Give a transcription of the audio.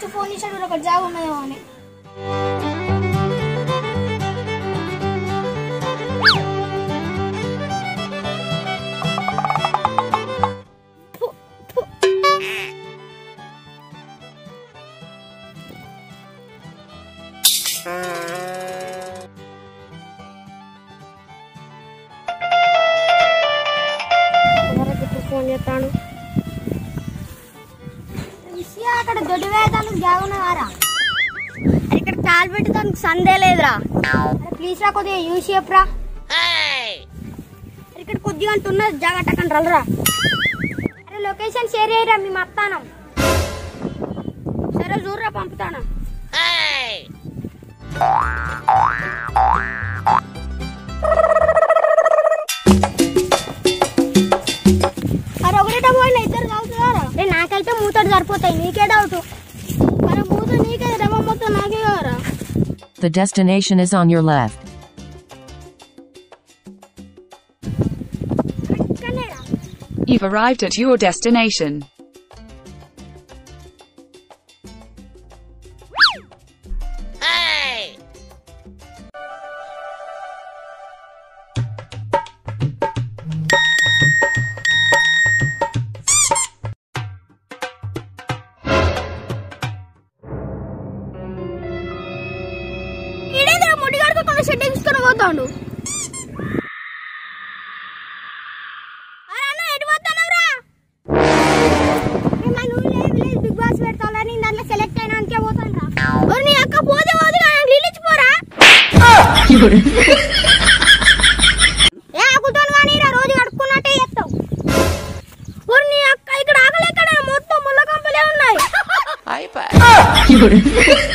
Phone చేసాడు ఒక job ఉన్నదేమో అని ఫు, ఫు. ఎవరికి ఇప్పుడు ఫోన్ చేస్తాను విషయ అక్కడ దొడ్డి వేదానికి జాగున్నవారా ఇక్కడ కాలు పెట్టడానికి సందే లేదురా అరే ప్లీజ్ రా కొద్దిగా యూస్ చెప్పరా అరే ఇక్కడ కొద్దిగా అంత ఉన్నది జాగ్రత్త అక్కడ రలరా అరే లొకేషన్ షేర్ చేయరా మేము వస్తాను సరే చూడరా పంపుతాను అరే ఒకటే పోయిన ఇద్దరు చదువుతున్నారా ఏ నాకైతే మూతడు సరిపోతాయి నీకే డౌట్ అరే మూత నీకే రవ్వ మొత్తం నాకే కదరా The destination is on your left. ఇక్కడనేరా You've arrived at your destination. ఈడేంద్ర ముడి కడుకోకుండా షెడ్ ఎక్కించుకొని పోతాడు బిగ్ బాస్ పెడతాలని దాంట్లో సెలెక్ట్ అయినాకే పోతాను రా నీ అక్క పోతే పోతే నీళ్ళిచ్చిపోరా ఏ ఆకుతాను కానీ రా రోజు కడుక్కున్నట్టే చేస్తావు ఓరి నీ అక్క ఇక్కడ ఆకలి ఎక్కడ మొత్తం ముళ్ళ కంపలే ఉన్నాయి